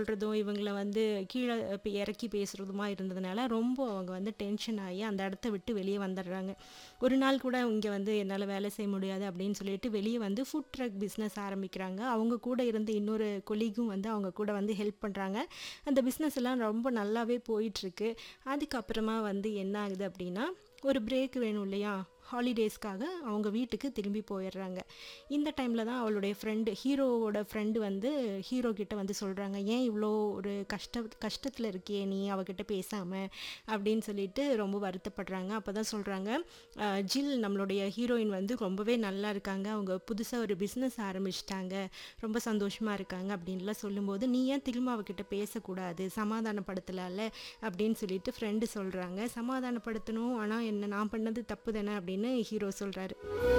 சொல்கிறதும் இவங்கள வந்து கீழே இப்போ இறக்கி பேசுகிறதுமா இருந்ததுனால ரொம்ப அவங்க வந்து டென்ஷன் ஆகி அந்த இடத்த விட்டு வெளியே வந்துடுறாங்க ஒரு நாள் கூட இங்கே வந்து என்னால் வேலை செய்ய முடியாது அப்படின்னு சொல்லிட்டு வெளியே வந்து ஃபுட் ட்ரக் பிஸ்னஸ் ஆரம்பிக்கிறாங்க அவங்க கூட இருந்த இன்னொரு கொலீகும் வந்து அவங்க கூட வந்து ஹெல்ப் பண்ணுறாங்க அந்த பிஸ்னஸ் எல்லாம் ரொம்ப நல்லாவே போயிட்டுருக்கு அதுக்கப்புறமா வந்து என்ன ஆகுது அப்படின்னா ஒரு பிரேக் வேணும் இல்லையா ஹாலிடேஸ்க்காக அவங்க வீட்டுக்கு திரும்பி போயிடுறாங்க இந்த டைமில் தான் அவளுடைய ஃப்ரெண்டு ஹீரோவோட ஃப்ரெண்டு வந்து ஹீரோ கிட்ட வந்து சொல்கிறாங்க ஏன் இவ்வளோ ஒரு கஷ்ட கஷ்டத்தில் இருக்கியே நீ அவகிட்ட பேசாமல் அப்படின்னு சொல்லிட்டு ரொம்ப வருத்தப்படுறாங்க அப்போ தான் சொல்கிறாங்க ஜில் நம்மளுடைய ஹீரோயின் வந்து ரொம்பவே நல்லா இருக்காங்க அவங்க புதுசாக ஒரு பிஸ்னஸ் ஆரம்பிச்சிட்டாங்க ரொம்ப சந்தோஷமாக இருக்காங்க அப்படின்லாம் சொல்லும்போது நீ ஏன் திரும்ப அவகிட்ட பேசக்கூடாது சமாதானப்படுத்தலாம்ல அப்படின்னு சொல்லிட்டு ஃப்ரெண்டு சொல்கிறாங்க சமாதானப்படுத்தணும் ஆனால் என்ன நான் பண்ணது தப்பு தானே அப்படின்னு ஹீரோ சொல்கிறாரு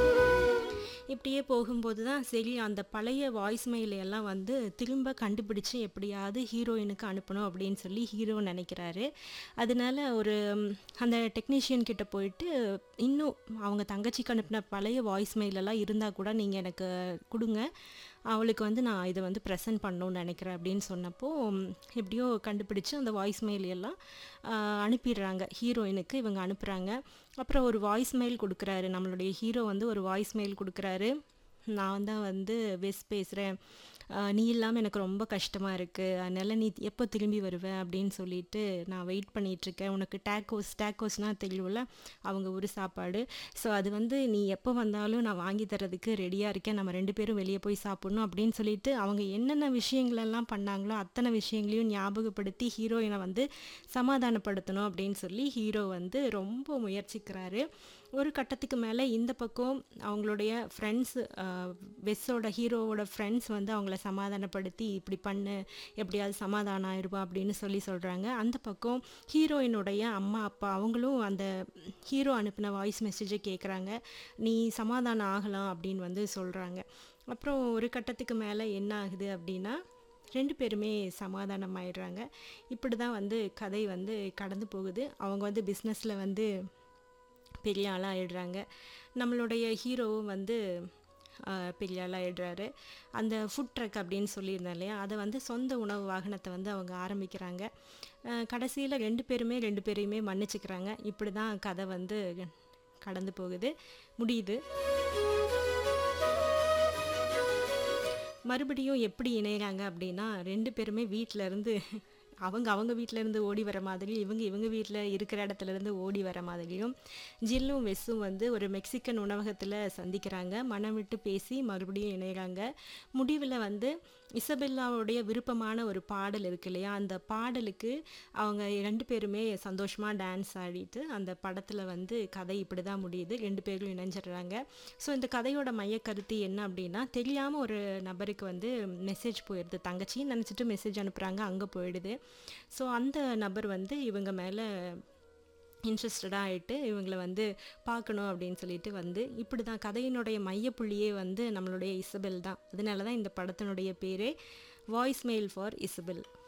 இப்படியே போகும்போது தான் சரி அந்த பழைய வாய்ஸ் எல்லாம் வந்து திரும்ப கண்டுபிடிச்சு எப்படியாவது ஹீரோயினுக்கு அனுப்பணும் அப்படின்னு சொல்லி ஹீரோ நினைக்கிறாரு அதனால ஒரு ம், அந்த டெக்னீஷியன் கிட்ட போயிட்டு இன்னும் அவங்க தங்கச்சிக்கு அனுப்பின பழைய வாய்ஸ் எல்லாம் இருந்தால் கூட நீங்கள் எனக்கு கொடுங்க அவளுக்கு வந்து நான் இதை வந்து ப்ரெசென்ட் பண்ணணும்னு நினைக்கிறேன் அப்படின்னு சொன்னப்போ ம், எப்படியோ கண்டுபிடிச்சு அந்த வாய்ஸ் மெயில் எல்லாம் ஆ, அனுப்பிடுறாங்க ஹீரோயினுக்கு இவங்க அனுப்புகிறாங்க அப்புறம் ஒரு வாய்ஸ் மெயில் கொடுக்குறாரு நம்மளுடைய ஹீரோ வந்து ஒரு வாய்ஸ் மெயில் கொடுக்குறாரு நான் தான் வந்து வெஸ் பேசுகிறேன் நீ இல்லாமல் எனக்கு ரொம்ப கஷ்டமாக இருக்குது அதனால் நீ எப்போ திரும்பி வருவ அப்படின்னு சொல்லிட்டு நான் வெயிட் பண்ணிகிட்ருக்கேன் உனக்கு டேக்கோஸ் டேக்கோஸ்னால் தெரியும்ல அவங்க ஊர் சாப்பாடு ஸோ அது வந்து நீ எப்போ வந்தாலும் நான் வாங்கி தரதுக்கு ரெடியாக இருக்கேன் நம்ம ரெண்டு பேரும் வெளியே போய் சாப்பிட்ணும் அப்படின்னு சொல்லிட்டு அவங்க என்னென்ன விஷயங்களெல்லாம் பண்ணாங்களோ அத்தனை விஷயங்களையும் ஞாபகப்படுத்தி ஹீரோயினை வந்து சமாதானப்படுத்தணும் அப்படின்னு சொல்லி ஹீரோ வந்து ரொம்ப முயற்சிக்கிறாரு ஒரு கட்டத்துக்கு மேலே இந்த பக்கம் அவங்களுடைய ஃப்ரெண்ட்ஸ் வெஸ்ஸோட ஹீரோவோட ஃப்ரெண்ட்ஸ் வந்து அவங்கள சமாதானப்படுத்தி இப்படி பண்ணு எப்படியாவது சமாதானம் ஆயிடுவா அப்படின்னு சொல்லி சொல்கிறாங்க அந்த பக்கம் ஹீரோயினுடைய அம்மா அப்பா அவங்களும் அந்த ஹீரோ அனுப்பின வாய்ஸ் மெசேஜை கேட்குறாங்க நீ சமாதானம் ஆகலாம் அப்படின்னு வந்து சொல்கிறாங்க அப்புறம் ஒரு கட்டத்துக்கு மேலே என்ன ஆகுது அப்படின்னா ரெண்டு பேருமே சமாதானம் ஆயிடுறாங்க இப்படி தான் வந்து கதை வந்து கடந்து போகுது அவங்க வந்து பிஸ்னஸில் வந்து பெரிய ஆளாக ஆயிடுறாங்க நம்மளுடைய ஹீரோவும் வந்து ஆஹ், பெரிய ஆளாக ஆயிடுறாரு அந்த ஃபுட் ட்ரக் அப்படின்னு சொல்லியிருந்தேன் இல்லையா அதை வந்து சொந்த உணவு வாகனத்தை வந்து அவங்க ஆரம்பிக்கிறாங்க கடைசியில் ரெண்டு பேருமே ரெண்டு பேரையுமே மன்னிச்சுக்கிறாங்க இப்படி தான் கதை வந்து கடந்து போகுது முடியுது மறுபடியும் எப்படி இணையறாங்க அப்படின்னா ரெண்டு பேருமே வீட்ல இருந்து அவங்க அவங்க வீட்ல இருந்து ஓடி வர மாதிரி இவங்க இவங்க வீட்டில் இருக்கிற இடத்துல இருந்து ஓடி வர மாதிரியும் ஜில்லும் வெஸ்ஸும் வந்து ஒரு மெக்சிகன் உணவகத்தில் சந்திக்கிறாங்க மனம் விட்டு பேசி மறுபடியும் இணையறாங்க முடிவில் வந்து இசபெல்லாவுடைய விருப்பமான ஒரு பாடல் இருக்கு இல்லையா அந்த பாடலுக்கு அவங்க ரெண்டு பேருமே சந்தோஷமாக டான்ஸ் ஆடிட்டு அந்த படத்தில் வந்து கதை இப்படி தான் முடியுது ரெண்டு பேரும் இணைஞ்சிடுறாங்க ஸோ இந்த கதையோட மையக்கருத்து என்ன அப்படின்னா தெரியாமல் ஒரு நபருக்கு வந்து மெசேஜ் போயிடுது தங்கச்சின்னு நினச்சிட்டு மெசேஜ் அனுப்புகிறாங்க அங்கே போயிடுது ஸோ அந்த நபர் வந்து இவங்க மேலே இன்ட்ரெஸ்டடாக ஆகிட்டு இவங்களை வந்து பார்க்கணும் அப்படின்னு சொல்லிட்டு வந்து இப்படி தான் கதையினுடைய மையப்புள்ளியே வந்து நம்மளுடைய இசபெல் தான் அதனால தான் இந்த படத்தினுடைய பேரே வாய்ஸ் மெயில் ஃபார் இசபெல்